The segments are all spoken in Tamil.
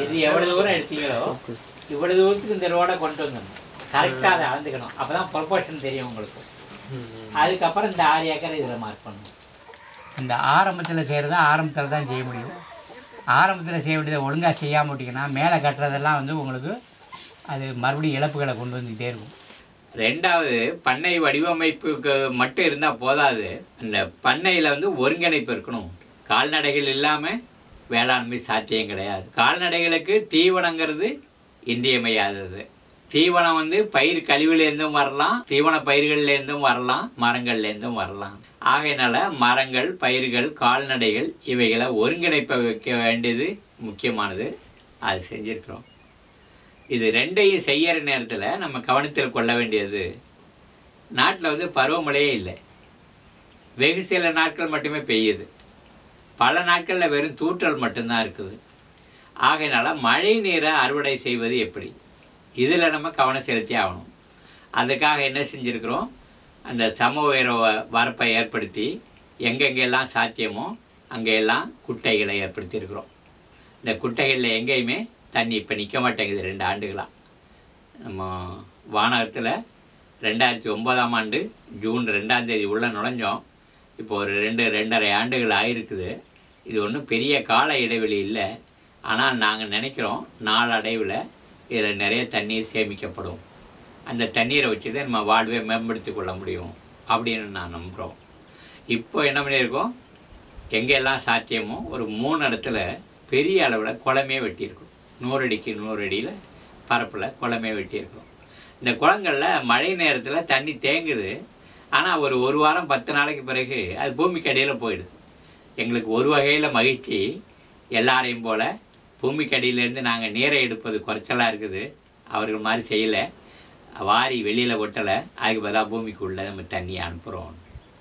இது எவ்வளவு தூரம் எடுத்தீங்களோ இவ்வளவு தூரத்துக்கு இந்த ரோடை கொண்டு வந்துடணும் கரெக்டாக அதை அளந்துக்கணும் அப்போ தான் ப்ரொபோர்ஷன் தெரியும் உங்களுக்கு அதுக்கப்புறம் இந்த ஆறு ஏக்கர் இதில் மார்க் பண்ணணும் இந்த ஆரம்பத்தில் செய்கிறத ஆரம்பத்தில் தான் செய்ய முடியும் ஆரம்பத்தில் செய்ய வேண்டியதை ஒழுங்காக செய்யாம விட்டிங்கன்னா மேலே கட்டுறதெல்லாம் வந்து உங்களுக்கு அது மறுபடியும் இழப்புகளை கொண்டு வந்துக்கிட்டே இருக்கும் ரெண்டாவது பண்ணை வடிவமைப்புக்கு மட்டும் இருந்தால் போதாது இந்த பண்ணையில் வந்து ஒருங்கிணைப்பு இருக்கணும் கால்நடைகள் இல்லாமல் வேளாண்மை சாத்தியம் கிடையாது கால்நடைகளுக்கு தீவனங்கிறது இன்றியமையாதது தீவனம் வந்து பயிர் கழிவுலேருந்தும் வரலாம் தீவன பயிர்கள்லேருந்தும் வரலாம் மரங்கள்லேருந்தும் வரலாம் ஆகையினால மரங்கள் பயிர்கள் கால்நடைகள் இவைகளை ஒருங்கிணைப்ப வைக்க வேண்டியது முக்கியமானது அது செஞ்சுருக்கிறோம் இது ரெண்டையும் செய்யற நேரத்தில் நம்ம கவனத்தில் கொள்ள வேண்டியது நாட்டில் வந்து பருவமழையே இல்லை வெகு சில நாட்கள் மட்டுமே பெய்யுது பல நாட்களில் வெறும் தூற்றல் மட்டும்தான் இருக்குது ஆகையினால மழை நீரை அறுவடை செய்வது எப்படி இதில் நம்ம கவனம் செலுத்தி ஆகணும் அதுக்காக என்ன செஞ்சுருக்கிறோம் அந்த சம உயர வ- வரப்பை ஏற்படுத்தி எங்கெங்கெல்லாம் சாத்தியமோ அங்கெல்லாம் குட்டைகளை ஏற்படுத்தியிருக்கிறோம் இந்த குட்டைகளில் எங்கேயுமே தண்ணி இப்போ நிற்க மாட்டேங்குது ரெண்டு ஆண்டுகளாக நம்ம வானகத்தில் ரெண்டாயிரத்தி ஒன்பதாம் ஆண்டு ஜூன் ரெண்டாம் தேதி உள்ளே நுழைஞ்சோம் இப்போ ஒரு ரெண்டு ரெண்டரை ஆண்டுகள் ஆயிருக்குது இது ஒன்றும் பெரிய கால இடைவெளி இல்லை ஆனால் நாங்கள் நினைக்கிறோம் நாளடைவில் இதில் நிறைய தண்ணீர் சேமிக்கப்படும் அந்த தண்ணீரை வச்சு தான் நம்ம வாழ்வை மேம்படுத்தி கொள்ள முடியும் அப்படின்னு நான் நம்புகிறோம் இப்போ என்ன பண்ணியிருக்கோம் எங்கெல்லாம் சாத்தியமோ ஒரு மூணு இடத்துல பெரிய அளவில் குளமே வெட்டியிருக்கோம் நூறு அடிக்கு நூறு அடியில் பரப்பில் குளமே வெட்டியிருக்கோம் இந்த குளங்களில் மழை நேரத்தில் தண்ணி தேங்குது ஆனால் ஒரு ஒரு வாரம் பத்து நாளைக்கு பிறகு அது பூமிக்கு அடியில் போயிடுது எங்களுக்கு ஒரு வகையில் மகிழ்ச்சி எல்லாரையும் போல் பூமிக்கு அடியிலேருந்து நாங்கள் நீரை எடுப்பது குறைச்சலாக இருக்குது அவர்கள் மாதிரி செய்யலை வாரி வெளியில் கொட்டலை அதுக்கு பதிலாக பூமிக்குள்ளே நம்ம தண்ணியை அனுப்புகிறோம்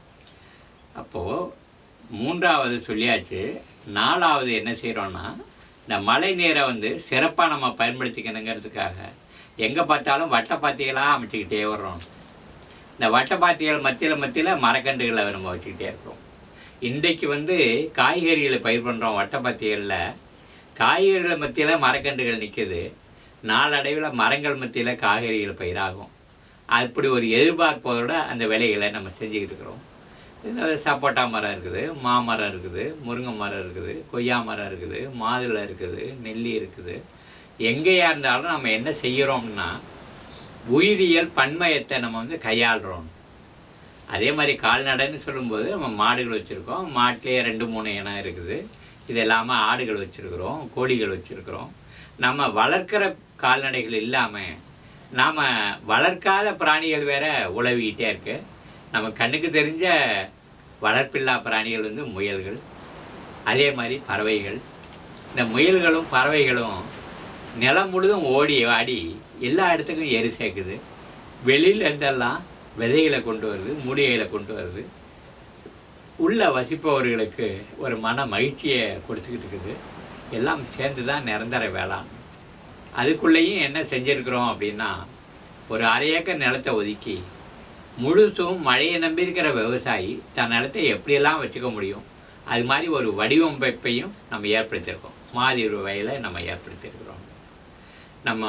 அப்போது மூன்றாவது சொல்லியாச்சு நாலாவது என்ன செய்கிறோன்னா இந்த மழை நீரை வந்து சிறப்பாக நம்ம பயன்படுத்திக்கணுங்கிறதுக்காக எங்கே பார்த்தாலும் வட்டப்பாத்திகளாக அமைச்சுக்கிட்டே வர்றோம் இந்த வட்டப்பாத்திகள் மத்தியில் மத்தியில் மரக்கன்றுகளை நம்ம வச்சுக்கிட்டே இருக்கிறோம் இன்றைக்கு வந்து காய்கறிகளை பயிர் பண்ணுறோம் வட்டப்பாத்திகளில் காய்கறிகள் மத்தியில் மரக்கன்றுகள் நிற்குது நாளடைவில் மரங்கள் மத்தியில் காய்கறிகள் பயிராகும் அப்படி ஒரு எதிர்பார்ப்போட அந்த விலைகளை நம்ம செஞ்சுக்கிட்டு இருக்கிறோம் இதில் சப்போட்டா மரம் இருக்குது மாமரம் இருக்குது முருங்கை மரம் இருக்குது கொய்யா மரம் இருக்குது மாதுளை இருக்குது நெல்லி இருக்குது எங்கேயா இருந்தாலும் நம்ம என்ன செய்கிறோம்னா உயிரியல் பன்மயத்தை நம்ம வந்து கையாளுறோம் அதே மாதிரி கால்நடைன்னு சொல்லும்போது நம்ம மாடுகள் வச்சுருக்கோம் மாட்டிலே ரெண்டு மூணு இனம் இருக்குது இது இல்லாமல் ஆடுகள் வச்சுருக்குறோம் கோழிகள் வச்சுருக்குறோம் நம்ம வளர்க்குற கால்நடைகள் இல்லாமல் நாம் வளர்க்காத பிராணிகள் வேற உழவிக்கிட்டே இருக்கு நம்ம கண்ணுக்கு தெரிஞ்ச வளர்ப்பில்லா பிராணிகள் வந்து முயல்கள் அதே மாதிரி பறவைகள் இந்த முயல்களும் பறவைகளும் நிலம் முழுதும் ஓடி ஆடி எல்லா இடத்துக்கும் எரி சேர்க்குது வெளியில இருந்தெல்லாம் விதைகளை கொண்டு வருது மூலிகைகளை கொண்டு வருது உள்ள வசிப்பவர்களுக்கு ஒரு மன மகிழ்ச்சியை கொடுத்துக்கிட்டு இருக்குது எல்லாம் சேர்ந்து தான் நிரந்தர வேளாண் அதுக்குள்ளேயும் என்ன செஞ்சுருக்குறோம் அப்படின்னா ஒரு அரை ஏக்கர் நிலத்தை ஒதுக்கி முழுசும் மழையை நம்பியிருக்கிற விவசாயி தன் நிலத்தை எப்படியெல்லாம் வச்சுக்க முடியும் அது மாதிரி ஒரு வடிவமைப்பையும் நம்ம ஏற்படுத்தியிருக்கோம் மாதிரி ஒரு வயலை நம்ம ஏற்படுத்தியிருக்கிறோம் நம்ம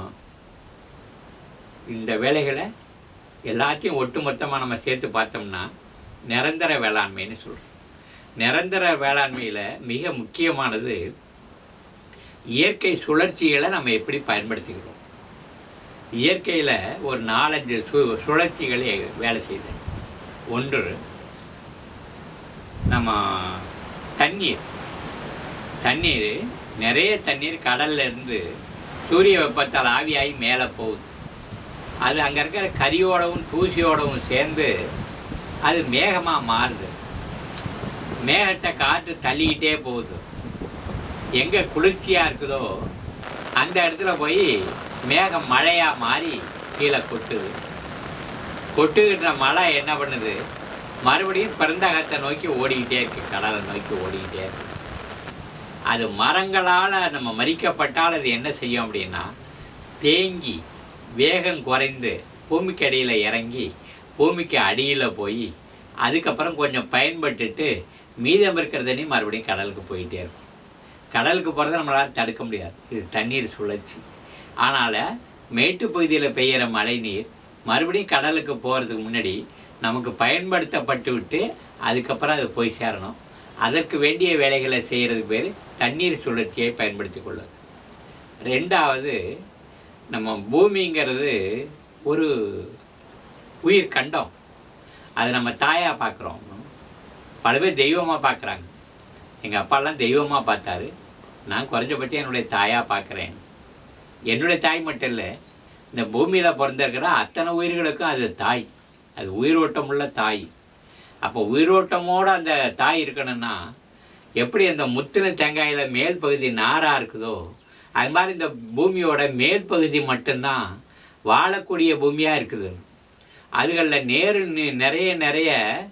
இந்த வேலைகளை எல்லாத்தையும் ஒட்டுமொத்தமாக நம்ம சேர்த்து பார்த்தோம்னா நிரந்தர வேளாண்மைன்னு சொல்கிறோம் நிரந்தர வேளாண்மையில் மிக முக்கியமானது இயற்கை சுழற்சிகளை நம்ம எப்படி பயன்படுத்திக்கிறோம் இயற்கையில் ஒரு நாலஞ்சு சு சுழற்சிகளை வேலை செய்யுது ஒன்று நம்ம தண்ணீர் தண்ணீர் நிறைய தண்ணீர் கடல்ல இருந்து சூரிய வெப்பத்தால் ஆவியாகி மேலே போகுது அது அங்கே இருக்கிற கரியோடவும் தூசியோடவும் சேர்ந்து அது மேகமாக மாறுது மேகத்தை காற்று தள்ளிக்கிட்டே போகுது எங்கே குளிர்ச்சியாக இருக்குதோ அந்த இடத்துல போய் மேகம் மழையாக மாறி கீழே கொட்டுது கொட்டுகின்ற மழை என்ன பண்ணுது மறுபடியும் பிறந்தகத்தை நோக்கி ஓடிக்கிட்டே இருக்கு கடலை நோக்கி ஓடிக்கிட்டே இருக்கு அது மரங்களால் நம்ம மறிக்கப்பட்டால் அது என்ன செய்யும் அப்படின்னா தேங்கி வேகம் குறைந்து பூமிக்கு அடியில் இறங்கி பூமிக்கு அடியில் போய் அதுக்கப்புறம் கொஞ்சம் பயன்பட்டுட்டு மீதம் இருக்கிற தண்ணி மறுபடியும் கடலுக்கு போயிட்டே இருக்கும் கடலுக்கு போகிறத நம்மளால் தடுக்க முடியாது இது தண்ணீர் சுழற்சி ஆனால் மேட்டுப்பகுதியில் பெய்கிற மழை நீர் மறுபடியும் கடலுக்கு போகிறதுக்கு முன்னாடி நமக்கு பயன்படுத்தப்பட்டு விட்டு அதுக்கப்புறம் அது போய் சேரணும் அதற்கு வேண்டிய வேலைகளை செய்கிறதுக்கு பேர் தண்ணீர் சுழற்சியை பயன்படுத்தி கொள்வது ரெண்டாவது நம்ம பூமிங்கிறது ஒரு உயிர் கண்டம் அதை நம்ம தாயாக பார்க்குறோம் பல பேர் தெய்வமாக பார்க்குறாங்க எங்கள் அப்பாலாம் தெய்வமாக பார்த்தாரு நான் குறைஞ்சபட்சம் என்னுடைய தாயாக பார்க்குறேன் என்னுடைய தாய் மட்டும் இல்லை இந்த பூமியில் பிறந்திருக்கிற அத்தனை உயிர்களுக்கும் அது தாய் அது உயிரோட்டமுள்ள தாய் அப்போ உயிரோட்டமோடு அந்த தாய் இருக்கணும்னா எப்படி அந்த முத்தின தேங்காயில் மேல் பகுதி நாராக இருக்குதோ அது மாதிரி இந்த பூமியோட மேல் பகுதி மட்டும்தான் வாழக்கூடிய பூமியாக இருக்குது அதுகளில் நேரு நி- நிறைய நிறைய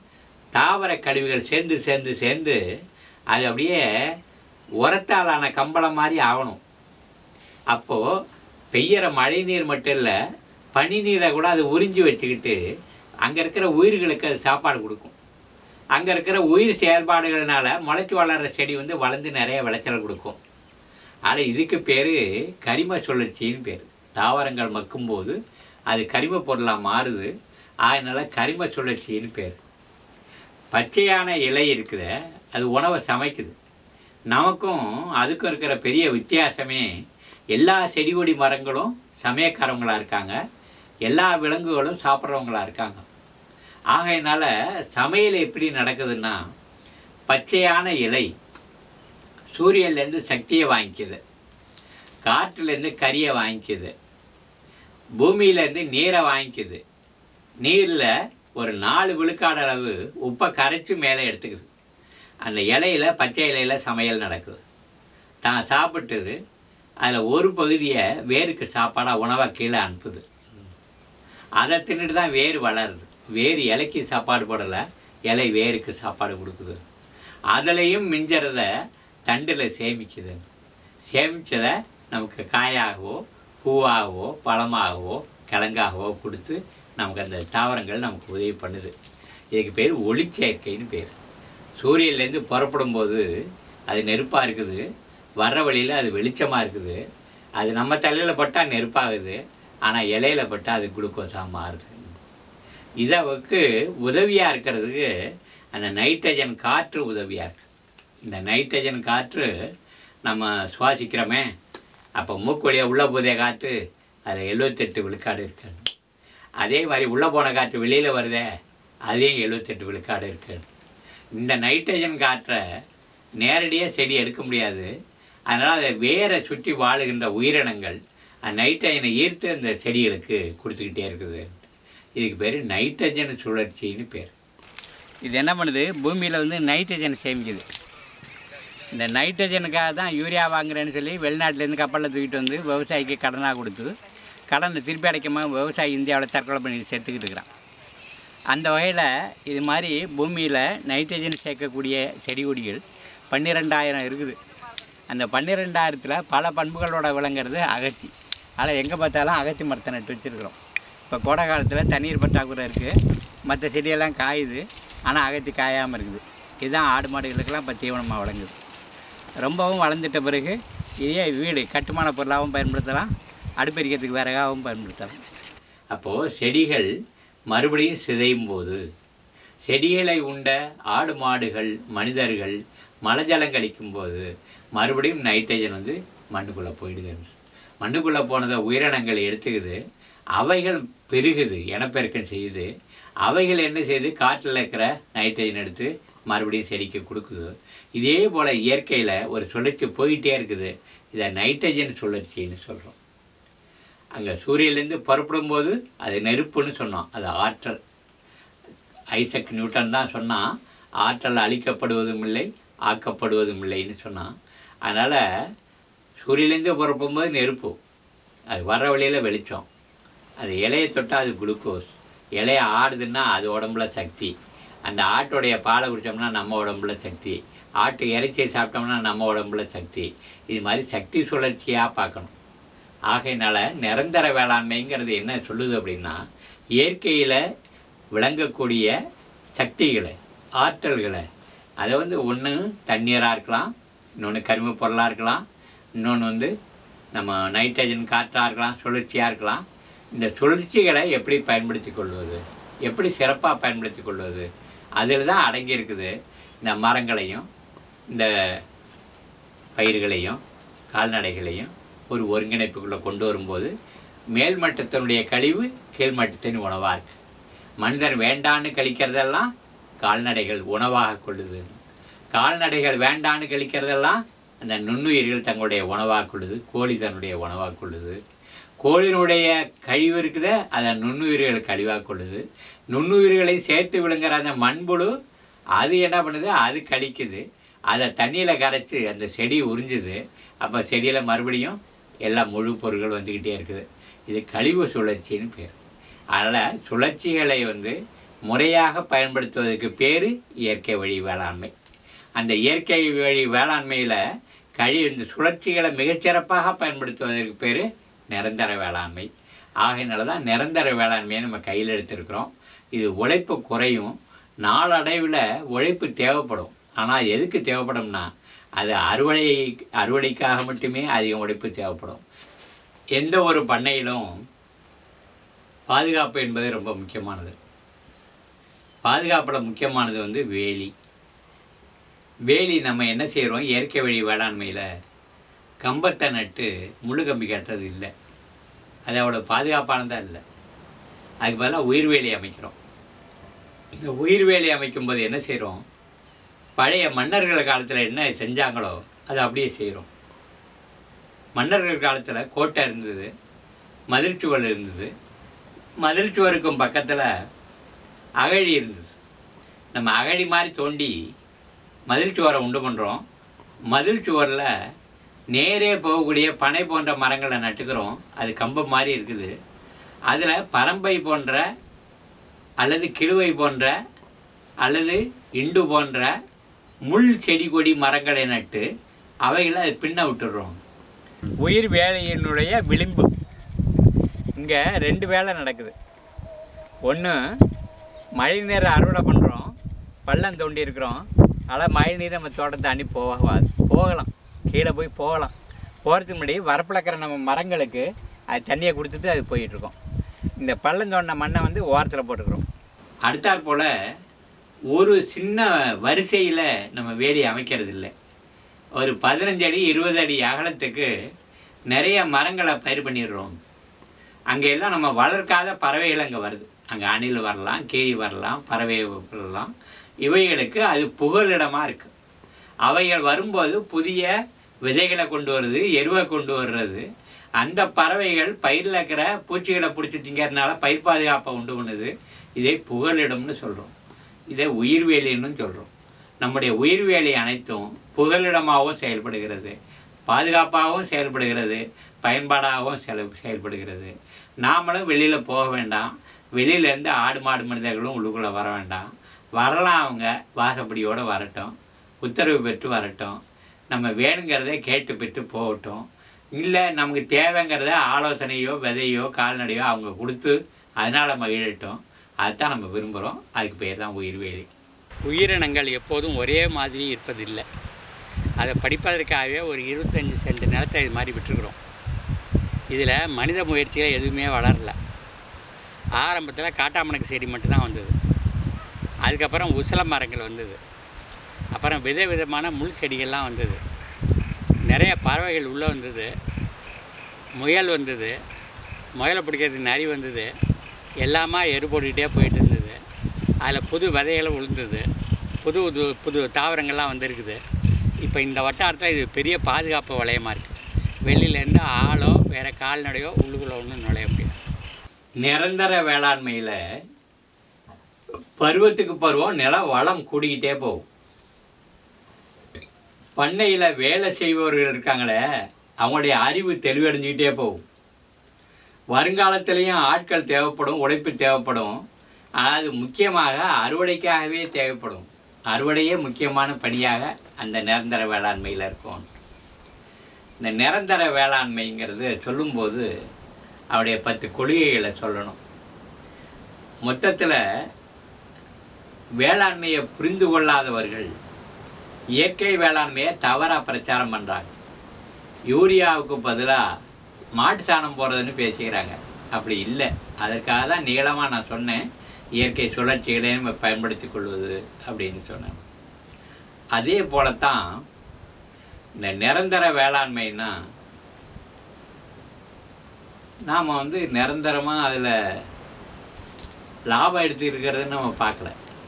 தாவர கழிவுகள் சேர்ந்து சேர்ந்து சேர்ந்து அது அப்படியே உரத்தாலான கம்பளம் மாதிரி ஆகணும் அப்போது பெய்கிற மழை நீர் மட்டும் இல்லை பனி நீரை கூட அது உறிஞ்சி வச்சுக்கிட்டு அங்கே இருக்கிற உயிர்களுக்கு அது சாப்பாடு கொடுக்கும் அங்கே இருக்கிற உயிர் செயல்பாடுகள்னால முளைச்சி வளர்கிற செடி வந்து வளர்ந்து நிறைய விளைச்சல் கொடுக்கும் ஆனால் இதுக்கு பேர் கரிம சுழற்சின்னு பேர் தாவரங்கள் மக்கும்போது அது கரிம பொருளாக மாறுது அதனால் கரிம சுழற்சின்னு பேர் பச்சையான இலை இருக்குத அது உணவை சமைக்குது நமக்கும் அதுக்கும் இருக்கிற பெரிய வித்தியாசமே எல்லா செடி கொடி மரங்களும் சமயக்காரவங்களா இருக்காங்க எல்லா விலங்குகளும் சாப்பிட்றவங்களா இருக்காங்க ஆகையினால சமையல் எப்படி நடக்குதுன்னா பச்சையான இலை சூரியன்லேருந்து சக்தியை வாங்கிக்குது காற்றுலேருந்து கரியை வாங்கிக்குது பூமியிலேருந்து நீரை வாங்கிக்குது நீரில் ஒரு நாலு விழுக்காடு அளவு உப்பை கரைச்சி மேலே எடுத்துக்குது அந்த இலையில பச்சை இலையில சமையல் நடக்குது தான் சாப்பிட்டது அதில் ஒரு பகுதியை வேருக்கு சாப்பாடாக உணவாக கீழே அனுப்புது அதை தின்னுட்டு தான் வேர் வளருது வேர் இலைக்கு சாப்பாடு போடலை இலை வேருக்கு சாப்பாடு கொடுக்குது அதுலேயும் மிஞ்சறத தண்டில் சேமிக்குது சேமித்ததை நமக்கு காயாகவோ பூவாகவோ பழமாகவோ கிழங்காகவோ கொடுத்து நமக்கு அந்த தாவரங்கள் நமக்கு உதவி பண்ணுது இதுக்கு பேர் ஒளிச்சேர்க்கைன்னு பேர் சூரியன்லேருந்து புறப்படும் போது அது நெருப்பாக இருக்குது வர்ற வழியில் அது வெளிச்சமாக இருக்குது அது நம்ம தலையில் பட்டால் நெருப்பாகுது ஆனால் இலையில பட்டால் அது குளுக்கோஸாக மாறுது இதற்கு உதவியாக இருக்கிறதுக்கு அந்த நைட்ரஜன் காற்று உதவியாக இருக்கு இந்த நைட்ரஜன் காற்று நம்ம சுவாசிக்கிறோமே அப்போ மூக்கு வழியாக உள்ளே போதே காற்று அதில் எழுபத்தெட்டு விழுக்காடு இருக்கு அதே மாதிரி உள்ளே போன காற்று வெளியில் வருதே அதையும் எழுபத்தெட்டு விழுக்காடு இருக்கு இந்த நைட்ரஜன் காற்றை நேரடியாக செடி எடுக்க முடியாது அதனால் அதை வேரை சுற்றி வாழுகின்ற உயிரினங்கள் அந்த நைட்ரஜனை ஈர்த்து அந்த செடிகளுக்கு கொடுத்துக்கிட்டே இருக்குது இதுக்கு பேர் நைட்ரஜன் சுழற்சின்னு பேர் இது என்ன பண்ணுது பூமியில் வந்து நைட்ரஜன் சேமிக்குது இந்த நைட்ரஜனுக்காக தான் யூரியா வாங்குறேன்னு சொல்லி வெளிநாட்டிலேருந்து கப்பலில் தூக்கிட்டு வந்து விவசாயிக்கு கடனாக கொடுத்து கடனை திருப்பி அடைக்காம விவசாயி இந்தியாவில் தற்கொலை பண்ணி சேர்த்துக்கிட்டு இருக்கிறான் அந்த வகையில் இது மாதிரி பூமியில் நைட்ரஜன் சேர்க்கக்கூடிய செடி கொடிகள் பன்னிரெண்டாயிரம் இருக்குது அந்த பன்னிரெண்டாயிரத்தில் பல பண்புகளோட விளங்குறது அகத்தி அதில் எங்கே பார்த்தாலும் அகத்தி மரத்தை நட்டு வச்சுருக்குறோம் இப்போ கோடை காலத்தில் தண்ணீர் பற்றாக்குறை இருக்குது மற்ற செடியெல்லாம் காயுது ஆனால் அகத்தி காயாமல் இருக்குது இதுதான் ஆடு மாடுகளுக்கெல்லாம் இப்போ தீவனமாக வழங்குது ரொம்பவும் வளர்ந்துட்ட பிறகு இதே வீடு கட்டுமான பொருளாகவும் பயன்படுத்தலாம் அடுப்பெரிக்கிறதுக்கு விறகாகவும் பயன்படுத்தலாம் அப்போது செடிகள் மறுபடியும் சிதையும் போது செடிகளை உண்ட ஆடு மாடுகள் மனிதர்கள் மலஜலம் கழிக்கும் போது மறுபடியும் நைட்ரஜன் வந்து மண்ணுக்குள்ளே போயிடுது மண்ணுக்குள்ளே போனதை உயிரினங்கள் எடுத்துக்குது அவைகள் பெருகுது இனப்பெருக்கம் செய்யுது அவைகள் என்ன செய்யுது காற்றில் இருக்கிற நைட்ரஜன் எடுத்து மறுபடியும் செடிக்கு கொடுக்குது இதே போல் இயற்கையில் ஒரு சுழற்சி போயிட்டே இருக்குது இதை நைட்ரஜன் சுழற்சின்னு சொல்கிறோம் அங்கே சூரியன்லேருந்து புறப்படும் போது அது நெருப்புன்னு சொன்னோம் அது ஆற்றல் ஐசக் நியூட்டன் தான் சொன்னான் ஆற்றல் அழிக்கப்படுவதும் இல்லை ஆக்கப்படுவதும் இல்லைன்னு சொன்னான் அதனால் சூரியன்லேருந்து புறப்படும் போது நெருப்பு அது வர வழியில் வெளிச்சம் அது இலையை தொட்டால் அது குளுக்கோஸ் இலையை ஆடுதுன்னா அது உடம்புல சக்தி அந்த ஆட்டோடைய பாலை குடித்தோம்னா நம்ம உடம்புல சக்தி ஆட்டு இறைச்சியை சாப்பிட்டோம்னா நம்ம உடம்புல சக்தி இது மாதிரி சக்தி சுழற்சியாக பார்க்கணும் ஆகையினால நிரந்தர வேளாண்மைங்கிறது என்ன சொல்லுது அப்படின்னா இயற்கையில் விளங்கக்கூடிய சக்திகளை ஆற்றல்களை அதை வந்து ஒன்று தண்ணீராக இருக்கலாம் இன்னொன்று கரிம பொருளாக இருக்கலாம் இன்னொன்று வந்து நம்ம நைட்ரஜன் காற்றாக இருக்கலாம் சுழற்சியாக இருக்கலாம் இந்த சுழற்சிகளை எப்படி பயன்படுத்தி கொள்வது எப்படி சிறப்பாக பயன்படுத்தி கொள்வது அதில் தான் அடங்கி இருக்குது இந்த மரங்களையும் இந்த பயிர்களையும் கால்நடைகளையும் ஒரு ஒருங்கிணைப்புக்குள்ளே கொண்டு வரும்போது மேல்மட்டத்தினுடைய கழிவு கீழ்மட்டத்தின் உணவாக இருக்கு மனிதன் வேண்டான்னு கழிக்கிறதெல்லாம் கால்நடைகள் உணவாக கொள்ளுது கால்நடைகள் வேண்டான்னு கழிக்கிறதெல்லாம் அந்த நுண்ணுயிர்கள் தங்களுடைய உணவாக கொள்ளுது கோழி தன்னுடைய உணவாக கொள்ளுது கோழியினுடைய கழிவு இருக்குதே அதை நுண்ணுயிர்கள் கழிவாக கொள்ளுது நுண்ணுயிர்களை சேர்த்து விழுங்குற அந்த மண்புழு அது என்ன பண்ணுது அது கழிக்குது அதை தண்ணியில் கரைச்சி அந்த செடி உறிஞ்சுது அப்போ செடியில் மறுபடியும் எல்லா முழு பொருட்கள் வந்துக்கிட்டே இருக்குது இது கழிவு சுழற்சின்னு பேர் அதனால் சுழற்சிகளை வந்து முறையாக பயன்படுத்துவதற்கு பேர் இயற்கை வழி வேளாண்மை அந்த இயற்கை வழி வேளாண்மையில் கழி இந்த சுழற்சிகளை மிகச்சிறப்பாக பயன்படுத்துவதற்கு பேர் நிரந்தர வேளாண்மை ஆகையினால தான் நிரந்தர வேளாண்மையை நம்ம கையில் எடுத்திருக்கிறோம் இது உழைப்பு குறையும் நாளடைவில் உழைப்பு தேவைப்படும் ஆனால் எதுக்கு தேவைப்படும்னா அது அறுவடை அறுவடைக்காக மட்டுமே அதிகம் உழைப்பு தேவைப்படும் எந்த ஒரு பண்ணையிலும் பாதுகாப்பு என்பது ரொம்ப முக்கியமானது பாதுகாப்பில் முக்கியமானது வந்து வேலி வேலி நம்ம என்ன செய்கிறோம் இயற்கை வழி வேளாண்மையில் கம்பத்தை நட்டு முள்ளு கம்பி கட்டுறது இல்லை அது அவ்வளோ பாதுகாப்பானதாக இல்லை அதுக்கு பதிலாக உயிர்வேலி அமைக்கிறோம் இந்த உயிர்வேலி அமைக்கும்போது என்ன செய்கிறோம் பழைய மன்னர்கள் காலத்தில் என்ன செஞ்சாங்களோ அதை அப்படியே செய்கிறோம் மன்னர்கள் காலத்தில் கோட்டை இருந்தது மதில் சுவர் இருந்தது மதில் சுவருக்கும் பக்கத்தில் அகழி இருந்தது நம்ம அகழி மாதிரி தோண்டி மதில் சுவரை உண்டு பண்ணுறோம் மதில் சுவரில் நேரே போகக்கூடிய பனை போன்ற மரங்களை நட்டுக்கிறோம் அது கம்பம் மாதிரி இருக்குது அதில் பரம்பை போன்ற அல்லது கிழுவை போன்ற அல்லது இண்டு போன்ற முள் செடி கொடி மரங்களை நட்டு அவைகளை அது பின்ன விட்டுடுறோம் உயிர் வேலையினுடைய விளிம்பு இங்கே ரெண்டு வேலை நடக்குது ஒன்று மழை நீரை அறுவடை பண்ணுறோம் பள்ளம் தோண்டி இருக்கிறோம் அதனால் மழை நீர் நம்ம தோட்டத்தை அணி போகாது போகலாம் கீழே போய் போகலாம் போகிறதுக்கு முன்னாடி வரப்பில் இருக்கிற நம்ம மரங்களுக்கு அது தண்ணியை கொடுத்துட்டு அது போயிட்டுருக்கோம் இந்த பள்ளம் தோண்டின மண்ணை வந்து ஓரத்தில் போட்டுக்கிறோம் அடுத்தாற் போல் ஒரு சின்ன வரிசையில் நம்ம வேலி அமைக்கிறது இல்லை ஒரு பதினஞ்சு அடி இருபது அடி அகலத்துக்கு நிறைய மரங்களை பயிர் பண்ணிடுறோம் அங்கே எல்லாம் நம்ம வளர்க்காத பறவைகள் அங்கே வருது அங்கே அணில் வரலாம் கேரி வரலாம் பறவை வரலாம் இவைகளுக்கு அது புகலிடமாக இருக்குது அவைகள் வரும்போது புதிய விதைகளை கொண்டு வருது எருவை கொண்டு வர்றது அந்த பறவைகள் பயிரில் இருக்கிற பூச்சிகளை பிடிச்சி திங்கிறதுனால பயிர் பாதுகாப்பை உண்டு பண்ணுது இதை புகலிடம்னு சொல்கிறோம் இதை உயிர்வேலின்னு சொல்கிறோம் நம்முடைய உயிர்வேலி அனைத்தும் புகலிடமாகவும் செயல்படுகிறது பாதுகாப்பாகவும் செயல்படுகிறது பயன்பாடாகவும் செல செயல்படுகிறது நாமளும் வெளியில் போக வேண்டாம் வெளியிலேருந்து ஆடு மாடு மனிதர்களும் உள்ளுக்குள்ளே வர வேண்டாம் வரலாம் அவங்க வாசப்படியோடு வரட்டும் உத்தரவு பெற்று வரட்டும் நம்ம வேணுங்கிறத கேட்டு பெற்று போகட்டும் இல்லை நமக்கு தேவைங்கிறத ஆலோசனையோ விதையோ கால்நடையோ அவங்க கொடுத்து அதனால் மகிழட்டும் அதுதான் நம்ம விரும்புகிறோம் அதுக்கு பேர் தான் உயிர்வேலி உயிரினங்கள் எப்போதும் ஒரே மாதிரி இருப்பதில்லை அதை படிப்பதற்காகவே ஒரு இருபத்தஞ்சி சென்ட் நிலத்தை இது மாதிரி விட்டுருக்குறோம் இதில் மனித முயற்சிகள் எதுவுமே வளரல ஆரம்பத்தில் காட்டாமணக்கு செடி மட்டும்தான் வந்தது அதுக்கப்புறம் உசல மரங்கள் வந்தது அப்புறம் வித விதமான முள் செடிகள்லாம் வந்தது நிறைய பறவைகள் உள்ளே வந்தது முயல் வந்தது முயலை பிடிக்கிறதுக்கு நரி வந்தது எல்லாமா எரு போட்டுக்கிட்டே போயிட்டு இருந்தது அதில் புது விதைகளும் விழுந்தது புது புது புது தாவரங்கள்லாம் வந்திருக்குது இப்போ இந்த வட்டாரத்தில் இது பெரிய பாதுகாப்பு வளையமாக இருக்குது வெளியிலேருந்து ஆளோ வேறு கால்நடையோ உள்ளுக்குள்ளே ஒன்றும் நுழைய முடியாது நிரந்தர வேளாண்மையில் பருவத்துக்கு பருவம் நில வளம் கூடிக்கிட்டே போகும் பண்ணையில் வேலை செய்பவர்கள் இருக்காங்களே அவங்களுடைய அறிவு தெளிவடைஞ்சிக்கிட்டே போகும் வருங்காலத்திலையும் ஆட்கள் தேவைப்படும் உழைப்பு தேவைப்படும் ஆனால் அது முக்கியமாக அறுவடைக்காகவே தேவைப்படும் அறுவடையே முக்கியமான பணியாக அந்த நிரந்தர வேளாண்மையில் இருக்கும் இந்த நிரந்தர வேளாண்மைங்கிறது சொல்லும்போது அவருடைய பத்து கொள்கைகளை சொல்லணும் மொத்தத்தில் வேளாண்மையை புரிந்து கொள்ளாதவர்கள் இயற்கை வேளாண்மையை தவறாக பிரச்சாரம் பண்ணுறாங்க யூரியாவுக்கு பதிலாக மாட்டு சாணம் போடுறதுன்னு பேசிக்கிறாங்க அப்படி இல்லை அதற்காக தான் நீளமாக நான் சொன்னேன் இயற்கை சுழற்சிகளை நம்ம பயன்படுத்தி கொள்வது அப்படின்னு சொன்னேன் அதே போலத்தான் இந்த நிரந்தர வேளாண்மைன்னா நாம் வந்து நிரந்தரமாக அதில் லாபம் எடுத்துருக்கிறதுன்னு நம்ம பார்க்கல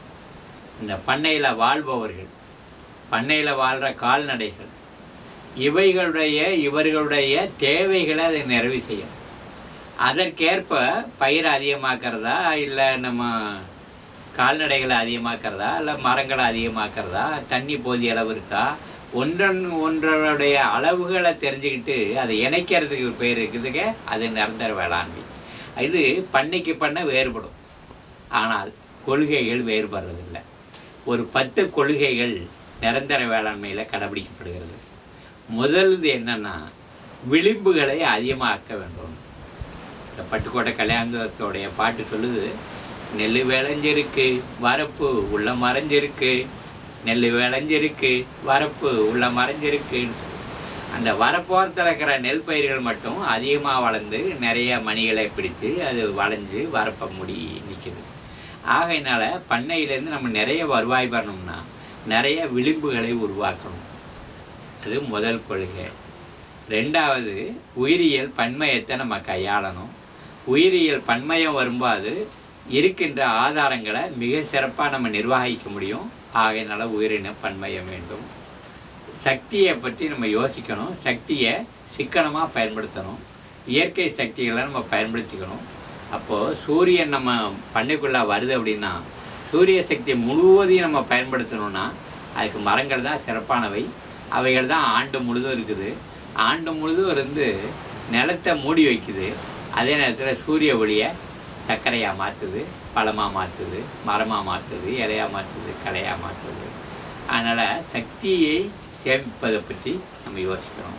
இந்த பண்ணையில் வாழ்பவர்கள் பண்ணையில் வாழ்கிற கால்நடைகள் இவைகளுடைய இவர்களுடைய தேவைகளை அதை நிறைவு செய்யும் அதற்கேற்ப பயிர் அதிகமாக்கிறதா இல்லை நம்ம கால்நடைகளை அதிகமாக்கிறதா இல்லை மரங்களை அதிகமாக்கிறதா தண்ணி போதிய அளவு இருக்கா ஒன்றன் ஒன்றனுடைய அளவுகளை தெரிஞ்சுக்கிட்டு அதை இணைக்கிறதுக்கு ஒரு பேர் இருக்குதுங்க அது நிரந்தர வேளாண்மை இது பண்ணைக்கு பண்ண வேறுபடும் ஆனால் கொள்கைகள் வேறுபடுறதில்லை ஒரு பத்து கொள்கைகள் நிரந்தர வேளாண்மையில் கடைபிடிக்கப்படுகிறது முதல்து என்னன்னா விளிம்புகளை அதிகமாக்க வேண்டும் இந்த பட்டுக்கோட்டை கல்யாணத்தோடைய பாட்டு சொல்லுது நெல் விளைஞ்சிருக்கு வரப்பு உள்ள மறைஞ்சிருக்கு நெல் விளைஞ்சிருக்கு வரப்பு உள்ள மறைஞ்சிருக்குன்னு சொல்லு. அந்த வரப்போரத்தில் இருக்கிற நெல் பயிர்கள் மட்டும் அதிகமாக வளர்ந்து நிறைய மணிகளை பிடிச்சு அது வளைஞ்சு வரப்ப முடி நிற்கிது ஆகையினால பண்ணையிலேருந்து நம்ம நிறைய வருவாய் பெறணும்னா நிறைய விளிம்புகளை உருவாக்கணும் அது முதல் கொள்கை ரெண்டாவது உயிரியல் பன்மயத்தை நம்ம கையாளணும் உயிரியல் பன்மயம் வரும்போது இருக்கின்ற ஆதாரங்களை மிக சிறப்பாக நம்ம நிர்வகிக்க முடியும் ஆகையினால உயிரின பன்மயம் வேண்டும் சக்தியை பற்றி நம்ம யோசிக்கணும் சக்தியை சிக்கனமாக பயன்படுத்தணும் இயற்கை சக்திகளை நம்ம பயன்படுத்திக்கணும் அப்போது சூரியன் நம்ம பண்ணைக்குள்ளே வருது அப்படின்னா சூரிய சக்தி முழுவதையும் நம்ம பயன்படுத்தணும்னா அதுக்கு மரங்கள் தான் சிறப்பானவை அவைகள் தான் ஆண்டு முழுதும் இருக்குது ஆண்டு முழுதும் இருந்து நிலத்தை மூடி வைக்குது அதே நேரத்தில் சூரிய ஒளியை சர்க்கரையாக மாற்றுது பழமாக மாற்றுது மரமாக மாற்றுது இலையாக மாற்றுது கலையாக மாற்றுது அதனால் சக்தியை சேமிப்பதை பற்றி நம்ம யோசிக்கணும்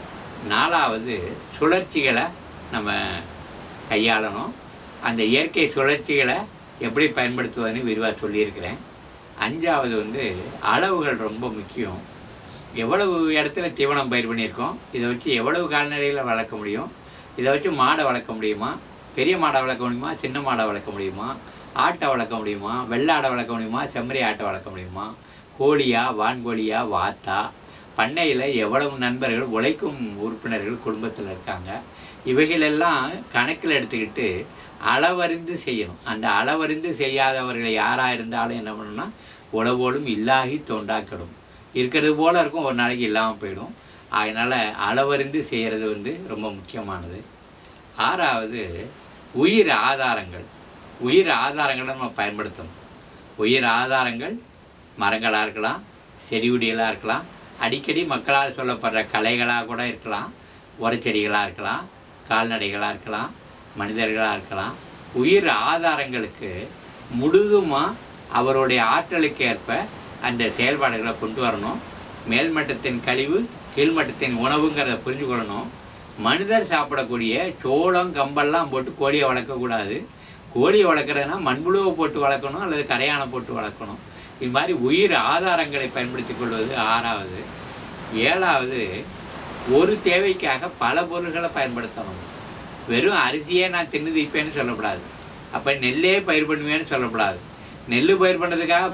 நாலாவது சுழற்சிகளை நம்ம கையாளணும் அந்த இயற்கை சுழற்சிகளை எப்படி பயன்படுத்துவதுன்னு விரிவாக சொல்லியிருக்கிறேன் அஞ்சாவது வந்து அளவுகள் ரொம்ப முக்கியம் எவ்வளவு இடத்துல தீவனம் பயிர் பண்ணியிருக்கோம் இதை வச்சு எவ்வளவு கால்நடைகளை வளர்க்க முடியும் இதை வச்சு மாடை வளர்க்க முடியுமா பெரிய மாடை வளர்க்க முடியுமா சின்ன மாடை வளர்க்க முடியுமா ஆட்டை வளர்க்க முடியுமா வெள்ளாடை வளர்க்க முடியுமா செம்மறி ஆட்டை வளர்க்க முடியுமா கோழியா வான்கோழியா வாத்தா பண்ணையில் எவ்வளவு நண்பர்கள் உழைக்கும் உறுப்பினர்கள் குடும்பத்தில் இருக்காங்க இவைகளெல்லாம் கணக்கில் எடுத்துக்கிட்டு அளவறிந்து செய்யணும் அந்த அளவறிந்து செய்யாதவர்கள் யாராக இருந்தாலும் என்ன பண்ணணும்னா உழவோடும் இல்லாகி தோண்டாக்கிடும் இருக்கிறது போல இருக்கும் ஒரு நாளைக்கு இல்லாமல் போயிடும் அதனால் அளவறிந்து செய்கிறது வந்து ரொம்ப முக்கியமானது ஆறாவது உயிர் ஆதாரங்கள் உயிர் ஆதாரங்களை நம்ம பயன்படுத்தணும் உயிர் ஆதாரங்கள் மரங்களாக இருக்கலாம் செடி கொடிகளாக இருக்கலாம் அடிக்கடி மக்களால் சொல்லப்படுற கலைகளாக கூட இருக்கலாம் உரச்செடிகளாக இருக்கலாம் கால்நடைகளாக இருக்கலாம் மனிதர்களாக இருக்கலாம் உயிர் ஆதாரங்களுக்கு முழுதுமாக அவருடைய ஆற்றலுக்கு ஏற்ப அந்த செயல்பாடுகளை கொண்டு வரணும் மேல்மட்டத்தின் கழிவு கீழ்மட்டத்தின் உணவுங்கிறத புரிஞ்சு கொள்ளணும் மனிதர் சாப்பிடக்கூடிய சோளம் கம்பெல்லாம் போட்டு கோழியை வளர்க்கக்கூடாது கோழியை வளர்க்குறதுனா மண்புழுவை போட்டு வளர்க்கணும் அல்லது கரையானை போட்டு வளர்க்கணும் இது மாதிரி உயிர் ஆதாரங்களை பயன்படுத்தி கொள்வது ஆறாவது ஏழாவது ஒரு தேவைக்காக பல பொருள்களை பயன்படுத்தணும் வெறும் அரிசியே நான் தின்னு தீப்பேன்னு சொல்லக்கூடாது அப்போ நெல்லே பயிர் பண்ணுவேன்னு சொல்லக்கூடாது நெல் பயிர் பண்ணுறதுக்காக